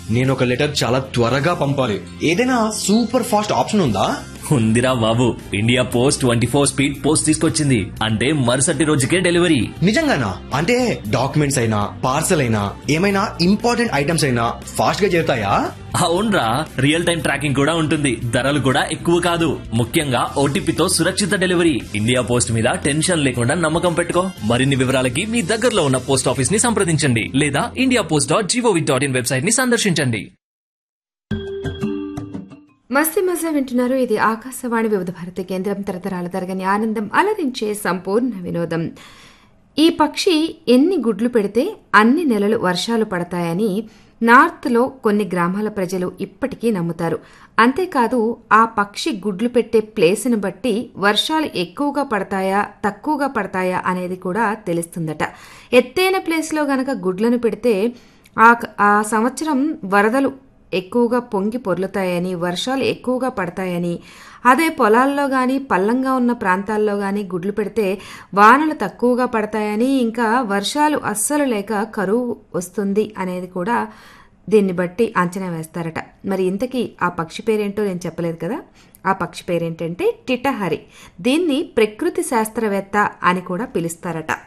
నేను ఒక లెటర్ చాలా త్వరగా పంపాలి ఏదైనా సూపర్ ఫాస్ట్ ఆప్షన్ ఉందా ఉందిరా బాబు India post twenty four speed post తీసుకొచ్చింది అంటే మరుసటి రోజుకే డెలివరీ నిజంగానా అంటే డాక్యుమెంట్స్ అయినా పార్సల్ అయినా ఏమైనా ఇంపార్టెంట్ ఐటమ్స్ అయినా ఫాస్ట్ గా చేరుతాయా అవునరా రియల్ టైం ట్రాకింగ్ కూడా ఉంటుంది ధరలు కూడా ఎక్కువ కాదు ముఖ్యంగా ఓటీపీతో సురక్షిత డెలివరీ ఇండియా పోస్ట్ మీద టెన్షన్ లేకుండా నమ్మకం పెట్టుకో మరిన్ని వివరాలకి మీ దగ్గరలో ఉన్న పోస్ట్ ఆఫీస్ ని సంప్రదించండి లేదా India post dot gov dot in website ని సందర్శించండి మస్తి మజా వింటున్నారు ఇది ఆకాశవాణి వివిధ భారతి కేంద్రం తరతరాల తరగని ఆనందం అలరించే సంపూర్ణ వినోదం ఈ పక్షి ఎన్ని గుడ్లు పెడితే అన్ని నెలలు వర్షాలు పడతాయని నార్త్లో కొన్ని గ్రామాల ప్రజలు ఇప్పటికీ నమ్ముతారు అంతేకాదు ఆ పక్షి గుడ్లు పెట్టే ప్లేస్ని బట్టి వర్షాలు ఎక్కువగా పడతాయా తక్కువగా పడతాయా అనేది కూడా తెలుస్తుందట ఎత్తైన ప్లేస్లో గనక గుడ్లను పెడితే ఆ ఆ సంవత్సరం వరదలు ఎక్కువగా పొంగి పొర్లుతాయని వర్షాలు ఎక్కువగా పడతాయని అదే పొలాల్లో కానీ పల్లంగా ఉన్న ప్రాంతాల్లో కానీ గుడ్లు పెడితే వానలు తక్కువగా పడతాయని ఇంకా వర్షాలు అస్సలు లేక కరువు వస్తుంది అనేది కూడా దీన్ని బట్టి అంచనా వేస్తారట మరి ఇంతకీ ఆ పక్షి పేరేంటో నేను చెప్పలేదు కదా ఆ పక్షి పేరేంటంటే టిటహరి దీన్ని ప్రకృతి శాస్త్రవేత్త అని కూడా పిలుస్తారట